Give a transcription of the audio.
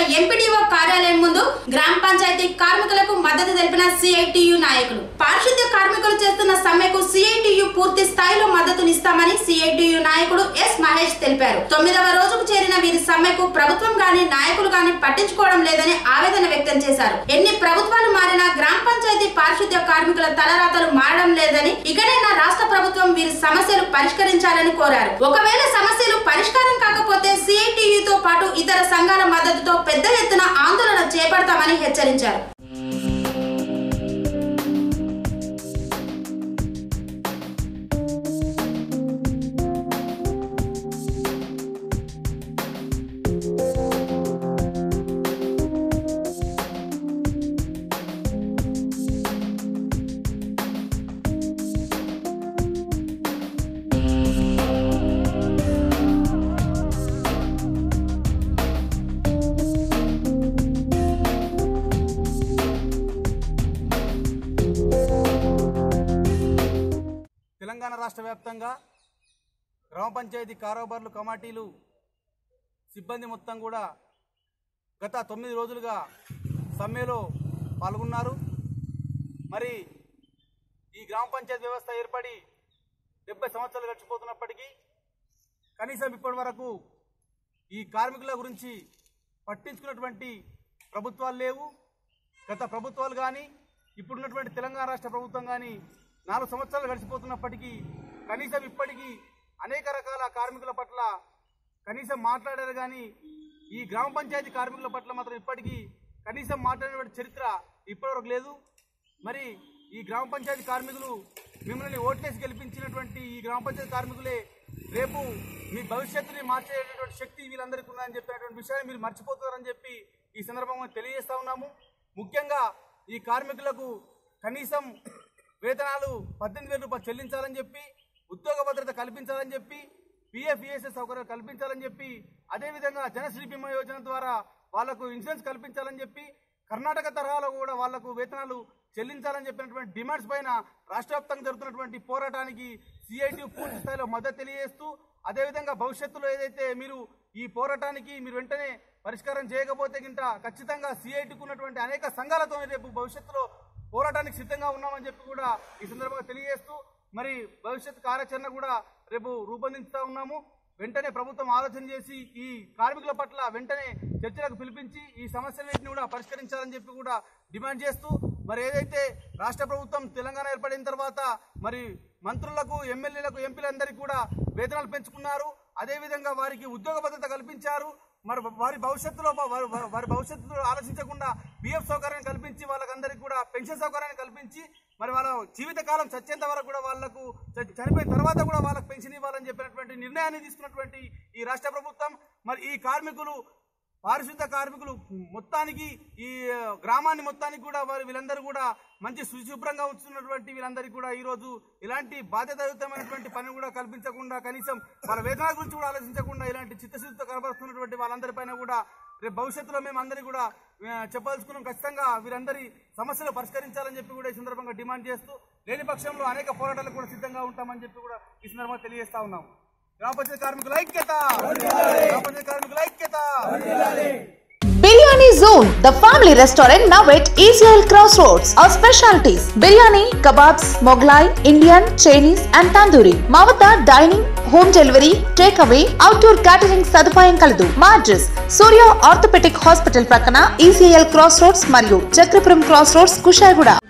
MPDO కార్యాలయం ముందు గ్రామ పంచాయతీ కార్మికులకు మద్దతు తెలిపిన సిఐటియు నాయకులు పారిశుద్ధ్య కార్మికులు చేస్తున్న సమ్మెకు సిఐటియు పూర్తి స్థాయిలో మద్దతునిస్తామని సిఐటియు నాయకుడు ఎస్ మహేష్ తెలిపారు తొమ్మిదవ రోజుకు చేరిన వీరి సమ్మెకు ప్రభుత్వం గాని నాయకులు గాని పట్టించుకోవడం లేదని ఆవేదన వ్యక్తం చేశారు ఎన్ని ప్రభుత్వాలు మారినా గ్రామ పంచాయతీ పారిశుద్ధ్య కార్మికుల తలరాతలు మారడం లేదని ఇకనైనా రాష్ట్ర ప్రభుత్వం వీరి సమస్యలు పరిష్కరించాలని కోరారు ఒకవేళ సమస్యలు పరిష్కారం కాకపోతే సిఐటియుతో పాటు ఇతర సంఘాల మద్దతుతో పెద్ద ఎత్తున ఆందోళన చేపడతామని హెచ్చరించారు తెలంగాణ రాష్ట్ర వ్యాప్తంగా గ్రామ పంచాయతీ కారోబార్లు కమాటీలు సిబ్బంది మొత్తం కూడా గత తొమ్మిది రోజులుగా సమ్మెలో పాల్గొన్నారు మరి ఈ గ్రామ పంచాయతీ వ్యవస్థ ఏర్పడి డెబ్బై సంవత్సరాలు గడిచిపోతున్నప్పటికీ కనీసం ఇప్పటి వరకు ఈ కార్మికుల గురించి పట్టించుకున్నటువంటి ప్రభుత్వాలు లేవు గత ప్రభుత్వాలు కానీ ఇప్పుడున్నటువంటి తెలంగాణ రాష్ట్ర ప్రభుత్వం కానీ నాలుగు సంవత్సరాలు గడిచిపోతున్నప్పటికీ కనీసం ఇప్పటికీ అనేక రకాల కార్మికుల పట్ల కనీసం మాట్లాడారు కానీ ఈ గ్రామ పంచాయతీ కార్మికుల పట్ల మాత్రం ఇప్పటికీ కనీసం మాట్లాడినటువంటి చరిత్ర ఇప్పటివరకు లేదు మరి ఈ గ్రామ పంచాయతీ కార్మికులు మిమ్మల్ని ఓట్లేసి గెలిపించినటువంటి ఈ గ్రామ పంచాయతీ కార్మికులే రేపు మీ భవిష్యత్తుని మార్చేటటువంటి శక్తి వీళ్ళందరికీ ఉందని చెప్పినటువంటి విషయాన్ని మీరు మర్చిపోతున్నారని చెప్పి ఈ సందర్భంగా తెలియజేస్తా ఉన్నాము ముఖ్యంగా ఈ కార్మికులకు కనీసం వేతనాలు పద్దెనిమిది వేల రూపాయలు చెల్లించాలని చెప్పి ఉద్యోగ భద్రత కల్పించాలని చెప్పి పిఎఫ్ ఈఎస్ఎస్ సౌకర్యాలు కల్పించాలని చెప్పి అదేవిధంగా జనశ్రీ బీమా యోజన ద్వారా వాళ్లకు ఇన్సూరెన్స్ కల్పించాలని చెప్పి కర్ణాటక తరహాలో కూడా వాళ్లకు వేతనాలు చెల్లించాలని చెప్పినటువంటి డిమాండ్స్ పైన రాష్ట్ర వ్యాప్తంగా జరుగుతున్నటువంటి పోరాటానికి సిఐటి పూర్తి స్థాయిలో మద్దతు తెలియజేస్తూ అదేవిధంగా భవిష్యత్తులో ఏదైతే మీరు ఈ పోరాటానికి మీరు వెంటనే పరిష్కారం చేయకపోతే గింట ఖచ్చితంగా సిఐటికి ఉన్నటువంటి అనేక సంఘాలతో రేపు భవిష్యత్తులో పోరాటానికి సిద్ధంగా ఉన్నామని చెప్పి కూడా ఈ సందర్భంగా తెలియజేస్తూ మరి భవిష్యత్ కార్యాచరణ కూడా రేపు రూపొందించుతా ఉన్నాము వెంటనే ప్రభుత్వం ఆలోచన చేసి ఈ కార్మికుల పట్ల వెంటనే చర్చలకు పిలిపించి ఈ సమస్యలన్నింటినీ కూడా పరిష్కరించాలని చెప్పి కూడా డిమాండ్ చేస్తూ మరి ఏదైతే రాష్ట్ర ప్రభుత్వం తెలంగాణ ఏర్పడిన తర్వాత మరి మంత్రులకు ఎమ్మెల్యేలకు ఎంపీలందరికీ కూడా వేతనాలు పెంచుకున్నారు అదేవిధంగా వారికి ఉద్యోగ భద్రత కల్పించారు మరి వారి భవిష్యత్తులో వారి వారి భవిష్యత్తులో ఆలోచించకుండా పిఎఫ్ సౌకర్యాన్ని కల్పించి వాళ్ళకందరికీ కూడా పెన్షన్ సౌకర్యాన్ని కల్పించి మరి వాళ్ళ జీవితకాలం చచ్చేంత వరకు కూడా వాళ్ళకు చ- చనిపోయిన తర్వాత కూడా వాళ్ళకు పెన్షన్ ఇవ్వాలని చెప్పినటువంటి నిర్ణయాన్ని తీసుకున్నటువంటి ఈ రాష్ట్ర ప్రభుత్వం మరి ఈ కార్మికులు పారిశుద్ధ కార్మికులు మొత్తానికి ఈ ఆ, గ్రామాన్ని మొత్తానికి కూడా వారు వీళ్ళందరూ కూడా మంచి శుచిశుభ్రంగా ఉంచుతున్నటువంటి వీళ్ళందరికీ కూడా ఈ రోజు ఇలాంటి బాధ్యతాయుతమైనటువంటి పని కూడా కల్పించకుండా కనీసం వాళ్ళ వేతనాల గురించి కూడా ఆలోచించకుండా ఇలాంటి చిత్తశుద్ధితో కనబరుస్తున్నటువంటి వాళ్ళందరిపైన కూడా రేపు భవిష్యత్తులో మేము అందరి కూడా ఆ, చెప్పదలుచుకున్నాం ఖచ్చితంగా వీరందరి సమస్యలు పరిష్కరించాలని చెప్పి కూడా ఈ సందర్భంగా డిమాండ్ చేస్తూ లేని పక్షంలో అనేక పోరాటాలకు కూడా సిద్ధంగా ఉంటామని చెప్పి కూడా ఈ సందర్భంగా తెలియజేస్తా ఉన్నాం గ్రామ పంచాయతీ కార్మికుల ఐక్యత గ్రామ పంచాయతీ కార్మికుల ఐక్యత biryani zone the family restaurant now at ECL cross roads our specialities biryani kebabs Mughlai Indian Chinese and tandoori మా వద్ద dining home delivery take away outdoor catering సదుపాయం కలదు మా అడ్రస్ సూర్య ఆర్థోపెటిక్ హాస్పిటల్ ప్రక్కన ఈసీఎల్ క్రాస్ రోడ్స్ మరియు చక్రపురం క్రాస్ రోడ్స్ కుషాయిగూడ